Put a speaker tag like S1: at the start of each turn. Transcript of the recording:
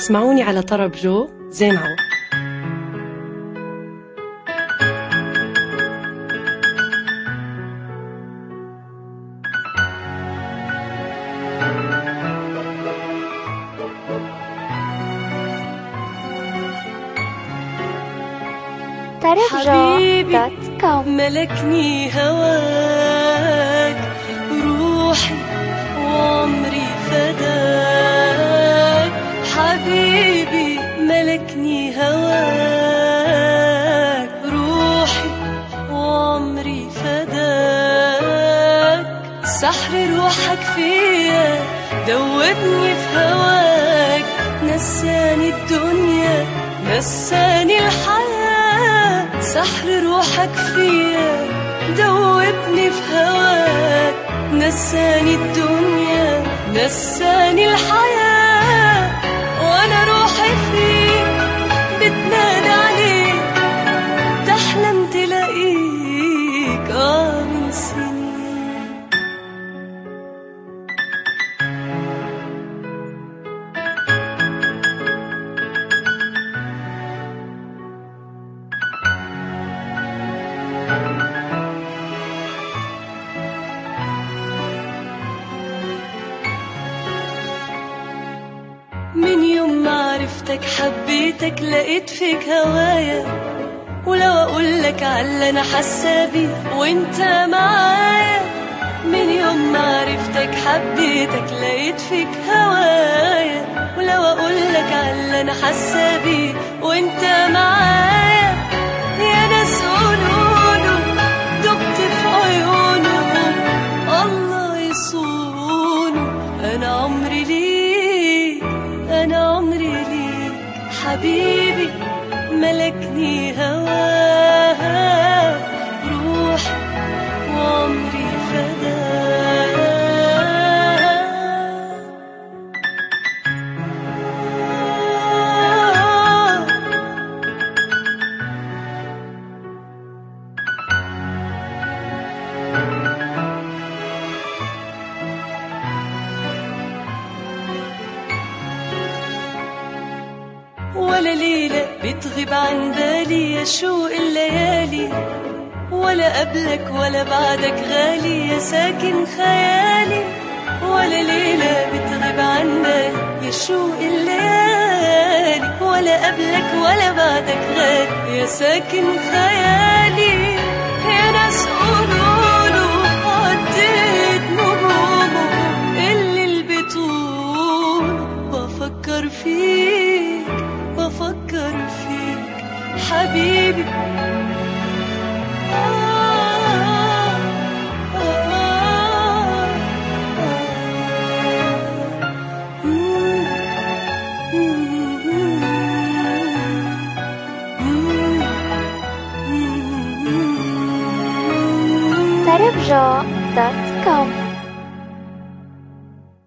S1: اسمعوني على طرب جو زين عوض
S2: حبيبي
S1: ملكني هواك روحي وعمري فداك حبيبي ملكني هواك روحي وعمري فداك سحر روحك فيا دوبني في هواك نساني الدنيا نساني الحياة سحر روحك فيا دوبني في هواك نساني الدنيا نساني الحياة وانا روحي فيك بتنادى عليك تحلم تلاقيك اه من سنين من يوم ما عرفتك حبيتك لقيت فيك هوايا ولو اقول لك على اللي انا حاسه بيه وانت معايا من يوم ما عرفتك حبيتك لقيت فيك هوايا ولو اقول لك على اللي انا حاسه بيه وانت معايا يا ناس قولوا دبت في عيونه الله يصونه انا عمري ليك انا عمري ليك حبيبي ملكني هواك روحي وعمري فداك ولا ليلة بتغيب عن بالي يا شوق الليالي ولا قبلك ولا بعدك غالي يا ساكن خيالي ولا ليلة بتغيب عن بالي يا شوق الليالي ولا قبلك ولا بعدك غالي يا ساكن خيالي يا ناس قولوا عديت نجومه اللي البتول بفكر فيك بفكر فيك حبيبي آه آه
S2: tarabja.com